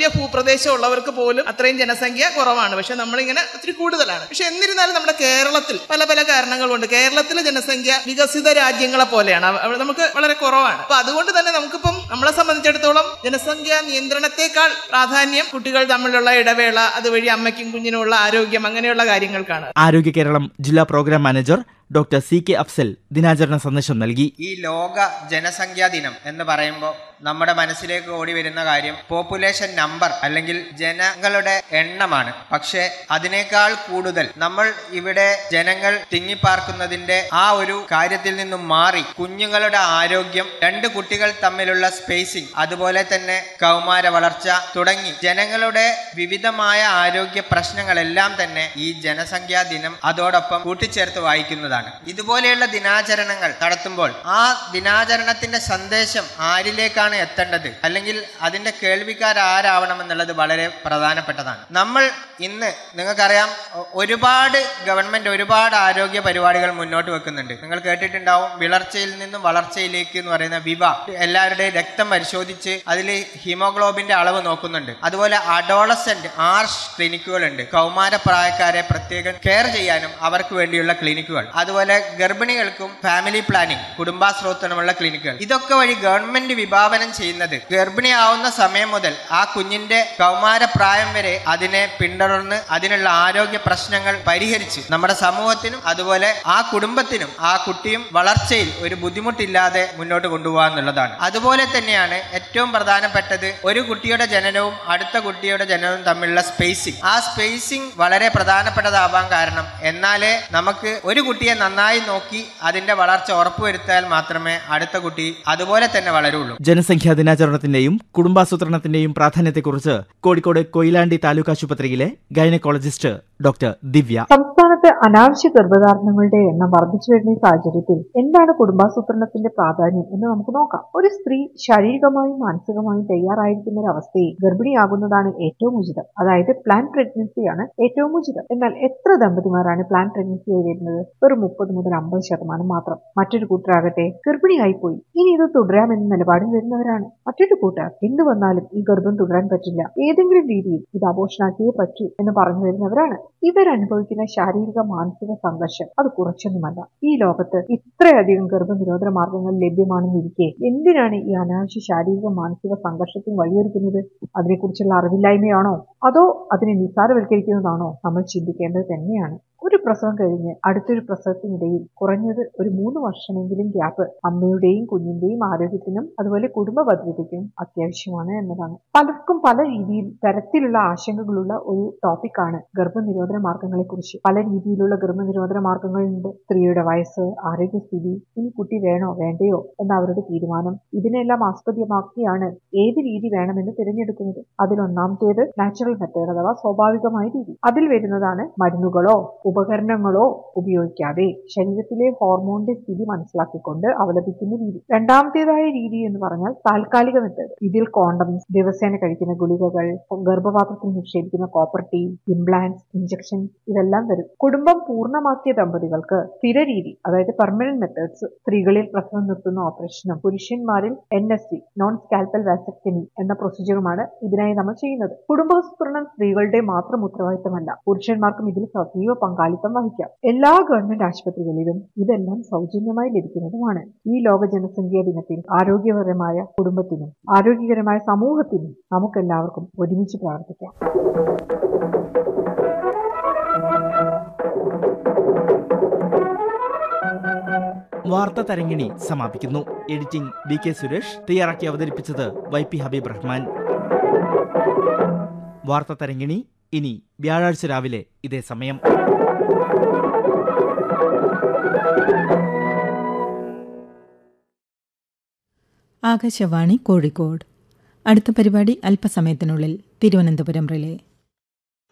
നവ്യ ഭൂപ്രദേശം ഉള്ളവർക്ക് പോലും അത്രയും ജനസംഖ്യ കുറവാണ് പക്ഷെ നമ്മളിങ്ങനെ ഒത്തിരി കൂടുതലാണ് പക്ഷെ എന്നിരുന്നാലും നമ്മുടെ കേരളത്തിൽ പല പല കാരണങ്ങളുണ്ട് കേരളത്തിലെ ജനസംഖ്യ വികസിത രാജ്യങ്ങളെ പോലെയാണ് അവ- അവ- നമുക്ക് വളരെ കുറവാണ് അപ്പൊ അതുകൊണ്ട് തന്നെ നമുക്കിപ്പം നമ്മളെ സംബന്ധിച്ചിടത്തോളം ജനസംഖ്യാ നിയന്ത്രണത്തെക്കാൾ പ്രാധാന്യം കുട്ടികൾ തമ്മിലുള്ള ഇടവേള അതുവഴി അമ്മയ്ക്കും കുഞ്ഞിനുമുള്ള ആരോഗ്യം അങ്ങനെയുള്ള കാര്യങ്ങൾക്കാണ് ആരോഗ്യ കേരളം ജില്ലാ programme manager doctor C K Afsal ദിനാചരണ സന്ദേശം നൽകി ഈ ലോക ജനസംഖ്യാ ദിനം എന്ന് പറയുമ്പോൾ നമ്മുടെ മനസ്സിലേക്ക് ഓടി വരുന്ന കാര്യം പോപ്പുലേഷൻ നമ്പർ അല്ലെങ്കിൽ ജനങ്ങളുടെ എണ്ണമാണ് പക്ഷേ അതിനേക്കാൾ കൂടുതൽ നമ്മൾ ഇവിടെ ജനങ്ങൾ തിങ്ങിപ്പാർക്കുന്നതിന്റെ ആ ഒരു കാര്യത്തിൽ നിന്നും മാറി കുഞ്ഞുങ്ങളുടെ ആരോഗ്യം രണ്ട് കുട്ടികൾ തമ്മിലുള്ള സ്പേസിംഗ് അതുപോലെ തന്നെ കൗമാര വളർച്ച തുടങ്ങി ജനങ്ങളുടെ വിവിധമായ ആരോഗ്യ പ്രശ്നങ്ങളെല്ലാം തന്നെ ഈ ജനസംഖ്യാ ദിനം അതോടൊപ്പം കൂട്ടിച്ചേർത്ത് വായിക്കുന്നതാണ് ഇതുപോലെയുള്ള ദിനാചരണങ്ങൾ നടത്തുമ്പോൾ ആ ദിനാചരണത്തിന്റെ സന്ദേശം ആരിലേക്കാണ് എത്തേണ്ടത് അല്ലെങ്കിൽ അതിന്റെ കേൾവിക്കാർ ആരാവണം എന്നുള്ളത് വളരെ പ്രധാനപ്പെട്ടതാണ് നമ്മൾ ഇന്ന് നിങ്ങൾക്കറിയാം ഒ- ഒരുപാട് ഗവൺമെന്റ് ഒരുപാട് ആരോഗ്യ പരിപാടികൾ മുന്നോട്ട് വെക്കുന്നുണ്ട് നിങ്ങൾ കേട്ടിട്ടുണ്ടാവും വിളർച്ചയിൽ നിന്നും വളർച്ചയിലേക്ക് എന്ന് പറയുന്ന വിവ എല്ലാവരുടെയും രക്തം പരിശോധിച്ച് അതിൽ ഹീമോഗ്ലോബിന്റെ അളവ് നോക്കുന്നുണ്ട് അതുപോലെ അഡോളസെന്റ് ആർഷ് ക്ലിനിക്കുകൾ ഉണ്ട് കൗമാര പ്രായക്കാരെ പ്രത്യേകം കെയർ ചെയ്യാനും അവർക്ക് വേണ്ടിയുള്ള ക്ലിനിക്കുകൾ അതുപോലെ ഗർഭിണികൾക്കും ഫാമിലി പ്ലാനിംഗ് കുടുംബാസൂത്രണമുള്ള ക്ലിനിക്കുകൾ ഇതൊക്കെ വഴി ഗവൺമെന്റ് വിഭാവനം ചെയ്യുന്നത് ഗർഭിണിയാവുന്ന സമയം മുതൽ ആ കുഞ്ഞിന്റെ കൗമാര പ്രായം വരെ അതിനെ പിന്തുടർന്ന് അതിനുള്ള ആരോഗ്യ പ്രശ്നങ്ങൾ പരിഹരിച്ച് നമ്മുടെ സമൂഹത്തിനും അതുപോലെ ആ കുടുംബത്തിനും ആ കുട്ടിയും വളർച്ചയിൽ ഒരു ബുദ്ധിമുട്ടില്ലാതെ മുന്നോട്ട് കൊണ്ടുപോകുക എന്നുള്ളതാണ് അതുപോലെ തന്നെയാണ് ഏറ്റവും പ്രധാനപ്പെട്ടത് ഒരു കുട്ടിയുടെ ജനനവും അടുത്ത കുട്ടിയുടെ ജനനവും തമ്മിലുള്ള സ്പേസിംഗ് ആ സ്പേസിംഗ് വളരെ പ്രധാനപ്പെട്ടതാവാൻ കാരണം എന്നാലേ നമുക്ക് ഒരു കുട്ടിയെ നന്നായി നോക്കി അതിന്റെ വളർച്ച ഉറപ്പുവരുത്തിയാൽ മാത്രമേ അടുത്ത കുട്ടി അതുപോലെ തന്നെ വളരുള്ളൂ ജനസംഖ്യാ ദിനാചരണത്തിന്റെയും കുടുംബാസൂത്രണത്തിന്റെയും പ്രാധാന്യത്തെക്കുറിച്ച് കോഴിക്കോട് കൊയിലാണ്ടി താലൂക്ക് ആശുപത്രിയിലെ ഗൈനക്കോളജിസ്റ്റ് ഡോക്ടർ ദിവ്യ സംസ്ഥാനത്ത് അനാവശ്യ ഗർഭധാരണങ്ങളുടെ എണ്ണം വർദ്ധിച്ചു വരുന്ന ഈ സാഹചര്യത്തിൽ എന്താണ് കുടുംബാസൂത്രണത്തിന്റെ പ്രാധാന്യം എന്ന് നമുക്ക് നോക്കാം ഒരു സ്ത്രീ ശാരീരികമായും മാനസികമായും തയ്യാറായിരിക്കുന്ന ഒരു അവസ്ഥയിൽ ഗർഭിണിയാകുന്നതാണ് ഏറ്റവും ഉചിതം അതായത് പ്ലാൻ പ്രഗ്നൻസിയാണ് ഏറ്റവും ഉചിതം എന്നാൽ എത്ര ദമ്പതിമാരാണ് പ്ലാൻ പ്രഗ്നൻസി ആയി വരുന്നത് വെറും മുപ്പത് മുതൽ അമ്പത് ശതമാനം മാത്രം മറ്റൊരു കൂട്ടരാകട്ടെ ഗർഭിണിയായി പോയി ഇനി ഇത് തുടരാമെന്ന നിലപാടിൽ വരുന്നവരാണ് മറ്റൊരു കൂട്ടർ എന്ത് വന്നാലും ഈ ഗർഭം തുടരാൻ പറ്റില്ല ഏതെങ്കിലും രീതിയിൽ ഇത് അപോഷണാക്കിയേ പറ്റൂ എന്ന് പറഞ്ഞു വരുന്നവരാണ് ഇവരനുഭവിക്കുന്ന ശാരീരിക മാനസിക സംഘർഷം അത് കുറച്ചൊന്നുമല്ല ഈ ലോകത്ത് ഇത്രയധികം ഗർഭനിരോധന മാർഗങ്ങൾ ലഭ്യമാണെന്നിരിക്കെ എന്തിനാണ് ഈ അനാവശ്യ ശാരീരിക മാനസിക സംഘർഷത്തിന് വഴിയൊരുക്കുന്നത് അതിനെക്കുറിച്ചുള്ള അറിവില്ലായ്മയാണോ അതോ അതിനെ നിസ്സാരവൽക്കരിക്കുന്നതാണോ നമ്മൾ ചിന്തിക്കേണ്ടത് തന്നെയാണ് ഒരു പ്രസവം കഴിഞ്ഞ് അടുത്തൊരു പ്രസവത്തിനിടയിൽ കുറഞ്ഞത് ഒരു മൂന്ന് വർഷമെങ്കിലും ഗ്യാപ്പ് അമ്മയുടെയും കുഞ്ഞിന്റെയും ആരോഗ്യത്തിനും അതുപോലെ കുടുംബ ഭദ്രതയ്ക്കും അത്യാവശ്യമാണ് എന്നതാണ് പലർക്കും പല രീതിയിൽ തരത്തിലുള്ള ആശങ്കകളുള്ള ഒരു ടോപ്പിക്കാണ് ഗർഭനിരോധന മാർഗങ്ങളെ കുറിച്ച് പല രീതിയിലുള്ള ഗർഭനിരോധന മാർഗങ്ങളുണ്ട് സ്ത്രീയുടെ വയസ്സ് ആരോഗ്യസ്ഥിതി ഇനി കുട്ടി വേണോ വേണ്ടയോ എന്ന അവരുടെ തീരുമാനം ഇതിനെല്ലാം ആസ്പദമാക്കിയാണ് ഏത് രീതി വേണമെന്ന് തിരഞ്ഞെടുക്കുന്നത് അതിലൊന്നാമത്തേത് നാച്ചുറൽ മെത്തേഡ് അഥവാ സ്വാഭാവികമായ രീതി അതിൽ വരുന്നതാണ് മരുന്നുകളോ ഉപകരണങ്ങളോ ഉപയോഗിക്കാതെ ശരീരത്തിലെ ഹോർമോണിന്റെ സ്ഥിതി മനസ്സിലാക്കിക്കൊണ്ട് അവലംബിക്കുന്ന രീതി രണ്ടാമത്തേതായ രീതി എന്ന് പറഞ്ഞാൽ താൽക്കാലിക മെത്തേഡ് ഇതിൽ കോണ്ടംസ് ദിവസേന കഴിക്കുന്ന ഗുളികകൾ ഗർഭപാത്രത്തിൽ നിക്ഷേപിക്കുന്ന കോപ്പർ ടീ ഇംപ്ലാന്റ്സ് ഇഞ്ചക്ഷൻ ഇതെല്ലാം വരും കുടുംബം പൂർണ്ണമാക്കിയ ദമ്പതികൾക്ക് സ്ഥിര രീതി അതായത് പെർമനന്റ് മെത്തേഡ്സ് സ്ത്രീകളിൽ പ്രസവം നിർത്തുന്ന ഓപ്പറേഷനും പുരുഷന്മാരിൽ N S C non scalpel vasectomy എന്ന പ്രൊസീജിയറുമാണ് ഇതിനായി നമ്മൾ ചെയ്യുന്നത് കുടുംബാസൂത്രണം സ്ത്രീകളുടെ മാത്രം ഉത്തരവാദിത്തമല്ല പുരുഷന്മാർക്കും ഇതിൽ സജീവ പങ്കാളിത്തം വഹിക്കാം എല്ലാ ഗവൺമെന്റ് ആശുപത്രികളിലും ഇതെല്ലാം സൗജന്യമായി ലഭിക്കുന്നതുമാണ് ഈ ലോക ജനസംഖ്യാ ദിനത്തിൽ ആരോഗ്യപരമായ കുടുംബത്തിനും ആരോഗ്യകരമായ സമൂഹത്തിനും നമുക്കെല്ലാവർക്കും ഒരുമിച്ച് പ്രാർത്ഥിക്കാം വാർത്ത തരങ്ങിണി സമാപിക്കുന്നു എഡിറ്റിംഗ് ബി കെ സുരേഷ് തയ്യാറാക്കി അവതരിപ്പിച്ചത് വൈ പി ഹബീബ് റഹ്മാൻ വാർത്ത തരങ്ങിണി ഇനി വ്യാഴാഴ്ച രാവിലെ ഇതേ സമയം ആകാശവാണി കോഴിക്കോട് അടുത്ത പരിപാടി അല്പസമയത്തിനുള്ളിൽ തിരുവനന്തപുരം റിലേ